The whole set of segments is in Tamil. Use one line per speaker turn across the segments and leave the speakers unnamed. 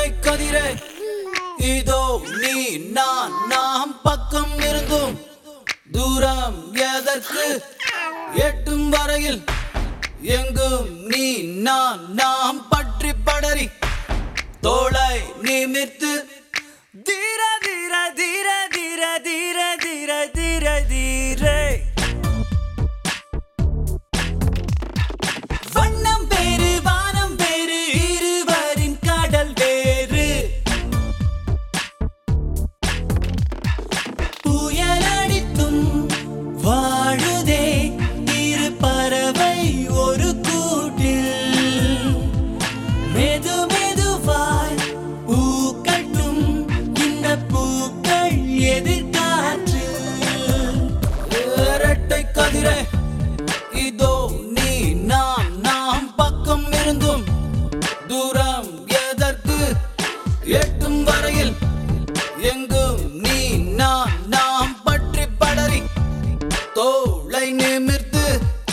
இரட்டை கதிரே இதோ நீ நான் நாம் பக்கம் இருந்தும் தூரம் எதற்கு எட்டும் வரையில் எங்கும் நீ நான் நாம் பற்றி படரி தோளை நிமிர்த்து தீர தீர தீர தீர தீர தீர தீர தீரே வண்ணம் வேறு வானம் வேறு இருவரின் கடல் வேறு புயல் அடித்தும் வாழுதே இரு பறவை ஒரு கூட்டில் மெது மெதுவாய் பூக்கட்டும் இந்த பூக்கள் எதிர்காற்றில் இரட்டை கதிரே இதோ நீ நான் நாம் பக்கம் இருந்தும் தூரம் எதற்கு எட்டும் வரையில் எங்கும் நீ நான் நாம் பற்றி படரி தோளை நிமிர்த்து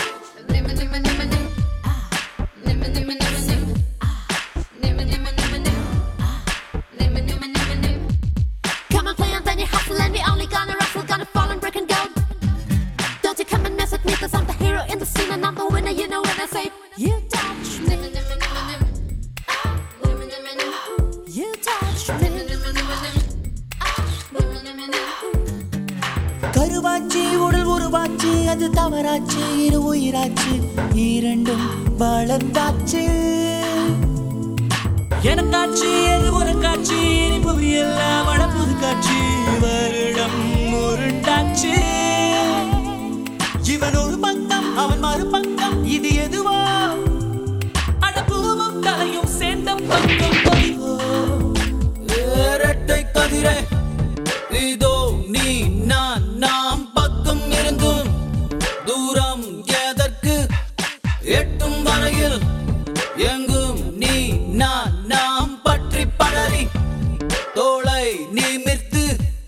Come on, play on, then you hustle, and we only gonna ruffle, gonna fall and break and go. Don't you come and mess with me, cause I'm the hero in the scene, and I'm the winner, you know when I say, You touch me. You touch me.
கருவாச்சி உடல் உருவாச்சு அது தவறாச்சு இரு உயிராச்சு இரண்டும் வளர்ந்தாச்சு எனக்காச்சு எது உனக்காச்சு இனிப்பு எல்லாம் வளர்ப்புது காட்சி வருடம் உருண்டாச்சு இவன் ஒரு பக்கம் அவன் மறு பக்கம் இது எதுவா அடப்பூவும் தலையும் சேர்ந்த பக்கம் பதிவோ இரட்டை கதிரே இதோ நீ நான் நாம் பக்கம் இருந்தும் தூரம் எதற்கு எட்டும் வரையில் எங்கும் நீ நான் நாம் பற்றி படரி தோளை நிமிர்த்து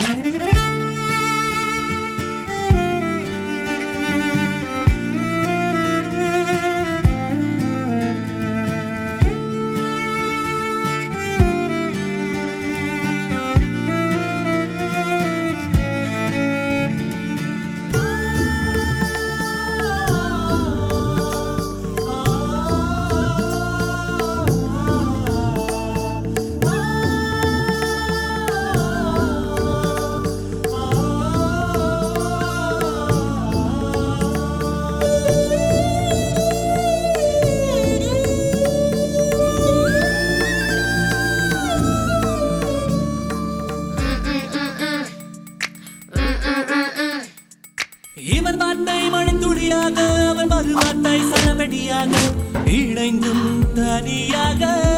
இவன் வார்த்தை மணித்துளியாக அவன் மறு வார்த்தை சரவடியாக இணைந்தும் தனியாக